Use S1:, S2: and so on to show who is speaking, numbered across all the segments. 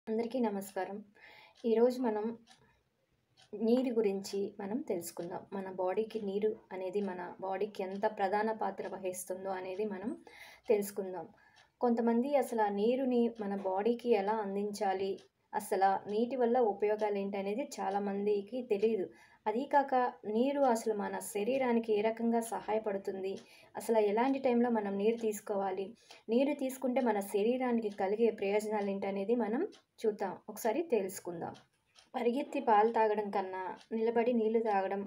S1: అందరికీ నమస్కారం ఈరోజు మనం నీరు గురించి మనం తెలుసుకుందాం మన బాడీకి నీరు అనేది మన బాడీకి ఎంత ప్రధాన పాత్ర వహిస్తుందో అనేది మనం తెలుసుకుందాం కొంతమంది అసలు ఆ నీరుని మన బాడీకి ఎలా అందించాలి అసలు ఆ నీటి వల్ల ఉపయోగాలు ఏంటనేది చాలామందికి తెలియదు అదీ కాక నీరు అసలు మన శరీరానికి ఏ రకంగా సహాయపడుతుంది అసలు ఎలాంటి టైంలో మనం నీరు తీసుకోవాలి నీరు తీసుకుంటే మన శరీరానికి కలిగే ప్రయోజనాలు ఏంటనేది మనం చూద్దాం ఒకసారి తెలుసుకుందాం పరిగెత్తి పాలు తాగడం కన్నా నిలబడి నీళ్లు తాగడం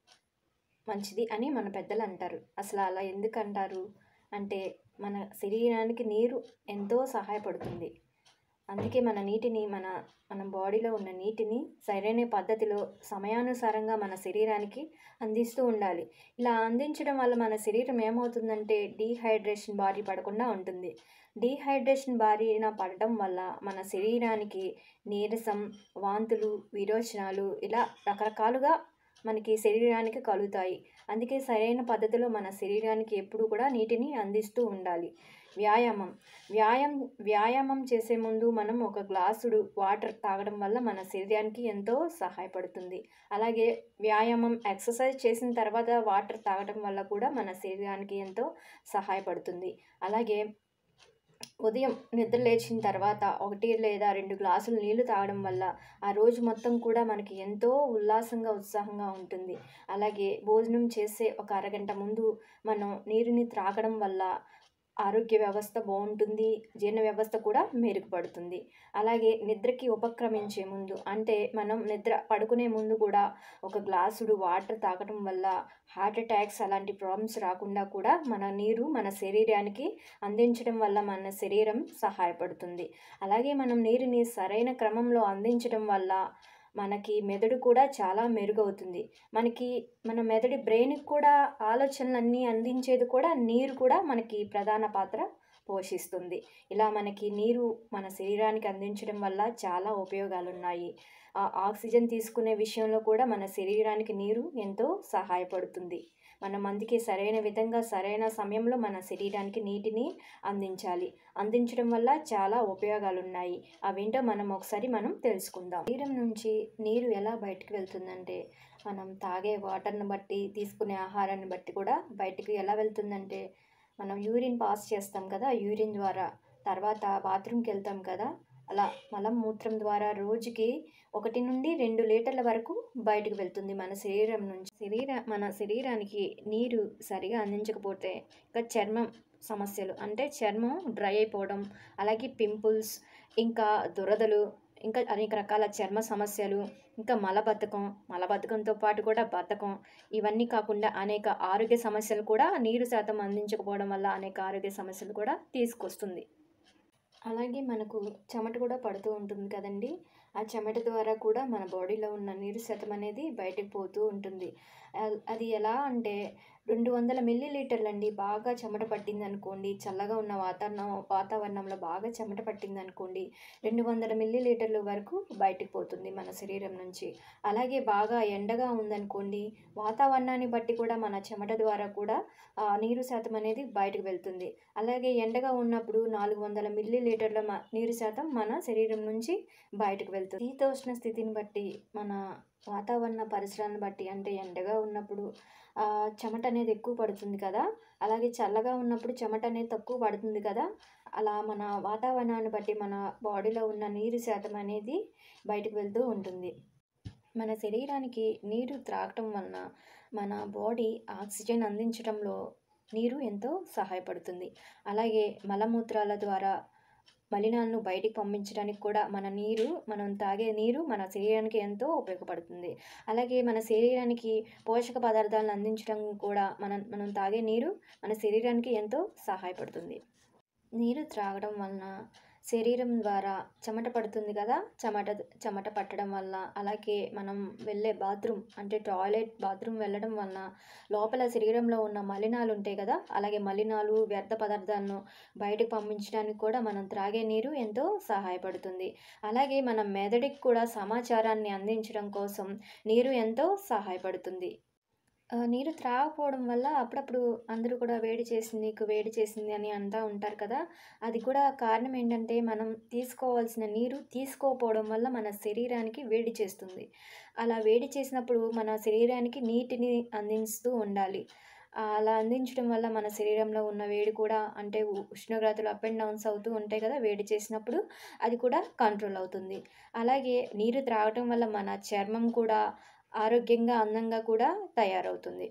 S1: మంచిది అని మన పెద్దలు అంటారు అసలు అలా ఎందుకు అంటారు అంటే మన శరీరానికి నీరు ఎంతో సహాయపడుతుంది అందుకే మన నీటిని మన మన బాడీలో ఉన్న నీటిని సరైన పద్ధతిలో సమయానుసారంగా మన శరీరానికి అందిస్తూ ఉండాలి ఇలా అందించడం వల్ల మన శరీరం ఏమవుతుందంటే డీహైడ్రేషన్ బారి పడకుండా ఉంటుంది డీహైడ్రేషన్ బారిన పడడం వల్ల మన శరీరానికి నీరసం వాంతులు విరోచనాలు ఇలా రకరకాలుగా మనకి శరీరానికి కలుగుతాయి అందుకే సరైన పద్ధతిలో మన శరీరానికి ఎప్పుడు కూడా నీటిని అందిస్తూ ఉండాలి వ్యాయామం వ్యాయామం వ్యాయామం చేసే ముందు మనం ఒక గ్లాసుడు వాటర్ తాగడం వల్ల మన శరీరానికి ఎంతో సహాయపడుతుంది అలాగే వ్యాయామం ఎక్సర్సైజ్ చేసిన తర్వాత వాటర్ తాగడం వల్ల కూడా మన శరీరానికి ఎంతో సహాయపడుతుంది అలాగే ఉదయం నిద్ర లేచిన తర్వాత ఒకటి లేదా రెండు గ్లాసులు నీళ్లు తాగడం వల్ల ఆ రోజు మొత్తం కూడా మనకి ఎంతో ఉల్లాసంగా ఉత్సాహంగా ఉంటుంది అలాగే భోజనం చేసే ఒక అరగంట ముందు మనం నీరుని త్రాగడం వల్ల ఆరోగ్య వ్యవస్థ బాగుంటుంది జీర్ణ వ్యవస్థ కూడా మెరుగుపడుతుంది అలాగే నిద్రకి ఉపక్రమించే ముందు అంటే మనం నిద్ర పడుకునే ముందు కూడా ఒక గ్లాసుడు వాటర్ తాగడం వల్ల హార్ట్ అటాక్స్ అలాంటి ప్రాబ్లమ్స్ రాకుండా కూడా మన నీరు మన శరీరానికి అందించడం వల్ల మన శరీరం సహాయపడుతుంది అలాగే మనం నీరుని సరైన క్రమంలో అందించడం వల్ల మనకి మెదడు కూడా చాలా మెరుగవుతుంది మనకి మన మెదడి బ్రెయిన్కి కూడా ఆలోచనలన్నీ అందించేది కూడా నీరు కూడా మనకి ప్రధాన పాత్ర పోషిస్తుంది ఇలా మనకి నీరు మన శరీరానికి అందించడం వల్ల చాలా ఉపయోగాలు ఉన్నాయి ఆక్సిజన్ తీసుకునే విషయంలో కూడా మన శరీరానికి నీరు ఎంతో సహాయపడుతుంది మనం అందుకే సరైన విధంగా సరైన సమయంలో మన శరీరానికి నీటిని అందించాలి అందించడం వల్ల చాలా ఉపయోగాలు ఉన్నాయి అవేంటో మనం ఒకసారి మనం తెలుసుకుందాం శరీరం నుంచి నీరు ఎలా బయటకు వెళ్తుందంటే మనం తాగే వాటర్ని బట్టి తీసుకునే ఆహారాన్ని బట్టి కూడా బయటకు ఎలా వెళ్తుందంటే మనం యూరిన్ పాస్ చేస్తాం కదా యూరిన్ ద్వారా తర్వాత బాత్రూమ్కి వెళ్తాం కదా అలా మలం మూత్రం ద్వారా రోజుకి ఒకటి నుండి రెండు లీటర్ల వరకు బయటకు వెళ్తుంది మన శరీరం నుంచి శరీర మన శరీరానికి నీరు సరిగా అందించకపోతే ఇంకా చర్మం సమస్యలు అంటే చర్మం డ్రై అయిపోవడం అలాగే పింపుల్స్ ఇంకా దురదలు ఇంకా అనేక రకాల చర్మ సమస్యలు ఇంకా మలబద్ధకం మలబద్ధకంతో పాటు కూడా బద్ధకం ఇవన్నీ కాకుండా అనేక ఆరోగ్య సమస్యలు కూడా నీరు శాతం అందించకపోవడం వల్ల అనేక ఆరోగ్య సమస్యలు కూడా తీసుకొస్తుంది అలాగే మనకు చెమట కూడా పడుతూ ఉంటుంది కదండి ఆ చెమట ద్వారా కూడా మన బాడీలో ఉన్న నీరు శాతం అనేది బయటకు పోతూ ఉంటుంది అది ఎలా అంటే రెండు వందల మిల్లీ లీటర్లు అండి బాగా చెమట పట్టింది అనుకోండి చల్లగా ఉన్న వాతావరణం వాతావరణంలో బాగా చెమట పట్టింది అనుకోండి రెండు వందల మిల్లీ లీటర్ల వరకు బయటకు పోతుంది మన శరీరం నుంచి అలాగే బాగా ఎండగా ఉందనుకోండి వాతావరణాన్ని బట్టి కూడా మన చెమట ద్వారా కూడా నీరు శాతం అనేది బయటకు వెళ్తుంది అలాగే ఎండగా ఉన్నప్పుడు నాలుగు వందల మిల్లీ లీటర్ల నీరు శాతం మన శరీరం నుంచి బయటకు వెళ్తుంది శీతోష్ణ స్థితిని బట్టి మన వాతావరణ పరిసరాలను బట్టి అంటే ఎండగా ఉన్నప్పుడు చెమట అనేది ఎక్కువ పడుతుంది కదా అలాగే చల్లగా ఉన్నప్పుడు చెమట అనేది తక్కువ పడుతుంది కదా అలా మన వాతావరణాన్ని బట్టి మన బాడీలో ఉన్న నీరు శాతం అనేది బయటకు వెళ్తూ ఉంటుంది మన శరీరానికి నీరు త్రాగటం వలన మన బాడీ ఆక్సిజన్ అందించడంలో నీరు ఎంతో సహాయపడుతుంది అలాగే మలమూత్రాల ద్వారా మలినాలను బయటికి పంపించడానికి కూడా మన నీరు మనం తాగే నీరు మన శరీరానికి ఎంతో ఉపయోగపడుతుంది అలాగే మన శరీరానికి పోషక పదార్థాలను అందించడం కూడా మన మనం తాగే నీరు మన శరీరానికి ఎంతో సహాయపడుతుంది నీరు త్రాగడం వలన శరీరం ద్వారా చెమట పడుతుంది కదా చెమట చెమట పట్టడం వల్ల అలాగే మనం వెళ్ళే బాత్రూమ్ అంటే టాయిలెట్ బాత్రూమ్ వెళ్ళడం వలన లోపల శరీరంలో ఉన్న మలినాలు ఉంటాయి కదా అలాగే మలినాలు వ్యర్థ పదార్థాలను బయటకు పంపించడానికి కూడా మనం త్రాగే నీరు ఎంతో సహాయపడుతుంది అలాగే మన మెదడికి కూడా సమాచారాన్ని అందించడం కోసం నీరు ఎంతో సహాయపడుతుంది ఆహ్, నీరు త్రాగకపోవడం వల్ల అప్పుడప్పుడు అందరూ కూడా వేడి చేసింది, నీకు వేడి చేసింది అని అంటా ఉంటారు కదా! అది కూడా కారణం ఏంటంటే, మనం తీసుకోవాల్సిన నీరు తీసుకోకపోవడం వల్ల మన శరీరానికి వేడి చేస్తుంది. అలా వేడి చేసినప్పుడు మన శరీరానికి నీటిని అందిస్తూ ఉండాలి. ఆహ్, అలా అందించడం వల్ల మన శరీరంలో ఉన్న వేడి కూడా అంటే ఉ ఉష్ణోగ్రతలు అప్ అండ్ డౌన్స్ అవుతూ ఉంటాయి కదా! వేడి చేసినప్పుడు అది కూడా కంట్రోల్ అవుతుంది. అలాగే నీరు త్రాగటం వల్ల మన చర్మం కూడా ఆరోగ్యంగా, అందంగా కూడా తయారవుతుంది.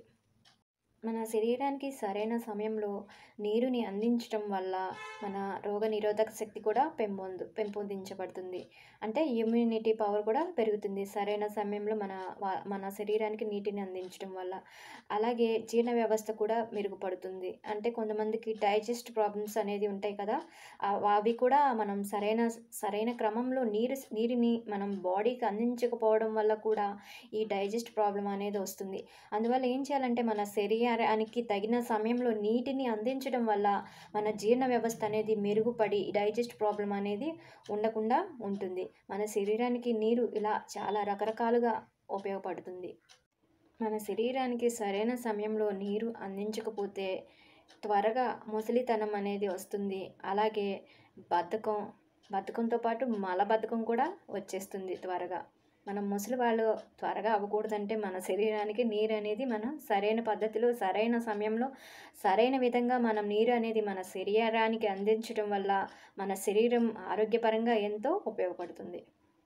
S1: మన శరీరానికి సరైన సమయంలో నీరుని అందించటం వల్ల మన రోగనిరోధక శక్తి కూడా పెంపొందు పెంపొందించబడుతుంది. అంటే ఇమ్యూనిటీ పవర్ కూడా పెరుగుతుంది. సరైన సమయంలో మన వ మన శరీరానికి నీటిని అందించడం వల్ల. అలాగే జీర్ణ వ్యవస్థ కూడా మెరుగుపడుతుంది. అంటే కొంతమందికి డైజెస్ట్ ప్రాబ్లమ్స్ అనేది ఉంటాయి కదా! ఆహ్, అవి కూడా మనం సరైన సరైన క్రమంలో నీరు స్ నీరుని మనం బాడీకి అందించకపోవడం వల్ల కూడా ఈ డైజెస్ట్ ప్రాబ్లమ్ అనేది వస్తుంది. అందువల్ల ఏం చేయాలంటే మన శరీరానికి తగిన సమయంలో నీటిని అందించడం వల్ల మన జీర్ణ వ్యవస్థ అనేది మెరుగుపడి డైజెస్ట్ ప్రాబ్లమ్ అనేది ఉండకుండా ఉంటుంది. మన శరీరానికి నీరు ఇలా చాలా రకరకాలుగా ఉపయోగపడుతుంది. మన శరీరానికి సరైన సమయంలో నీరు అందించకపోతే త్వరగా ముసలితనం అనేది వస్తుంది. అలాగే బద్ధకం, బద్ధకంతో పాటు మలబద్ధకం కూడా వచ్చేస్తుంది త్వరగా. మనం ముసలివాళ్ళు త్వరగా అవ్వకూడదంటే మన శరీరానికి నీరు అనేది మనం సరైన పద్ధతిలో, సరైన సమయంలో, సరైన విధంగా మనం నీరు అనేది మన శరీరానికి అందించడం వల్ల మన శరీరం ఆరోగ్యపరంగా ఎంతో ఉపయోగపడుతుంది.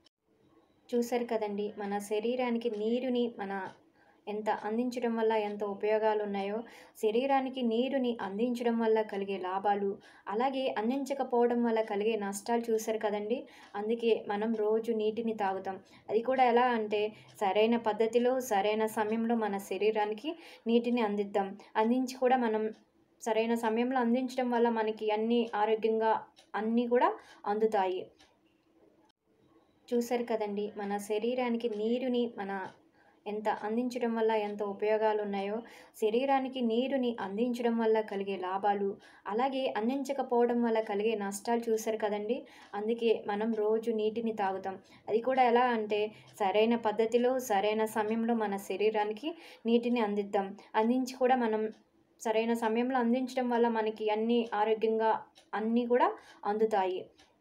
S1: చూసారు కదండీ! మన శరీరానికి నీరుని మన ఎంత అందించడం వల్ల ఎంత ఉపయోగాలున్నాయో, శరీరానికి నీరుని అందించడం వల్ల కలిగే లాభాలు, అలాగే అందించకపోవడం వల్ల కలిగే నష్టాలు చూసారు కదండీ! అందుకే మనం రోజు నీటిని తాగుతాం. అది కూడా ఎలా అంటే సరైన పద్ధతిలో, సరైన సమయంలో మన శరీరానికి నీటిని అందిద్దాం. అందించి కూడా మనం సరైన సమయంలో అందించడం వల్ల మనకి అన్నీ ఆరోగ్యంగా అన్నీ కూడా అందుతాయి. చూసారు కదండీ! మన శరీరానికి నీరుని మన ఎంత అందించడం వల్ల ఎంత ఉపయోగాలున్నాయో, శరీరానికి నీరుని అందించడం వల్ల కలిగే లాభాలు, అలాగే అందించకపోవడం వల్ల కలిగే నష్టాలు చూసారు కదండీ! అందుకే మనం రోజు నీటిని తాగుతాం. అది కూడా ఎలా అంటే సరైన పద్ధతిలో, సరైన సమయంలో మన శరీరానికి నీటిని అందిద్దాం. అందించి కూడా మనం సరైన సమయంలో అందించడం వల్ల మనకి అన్నీ ఆరోగ్యంగా అన్నీ కూడా అందుతాయి.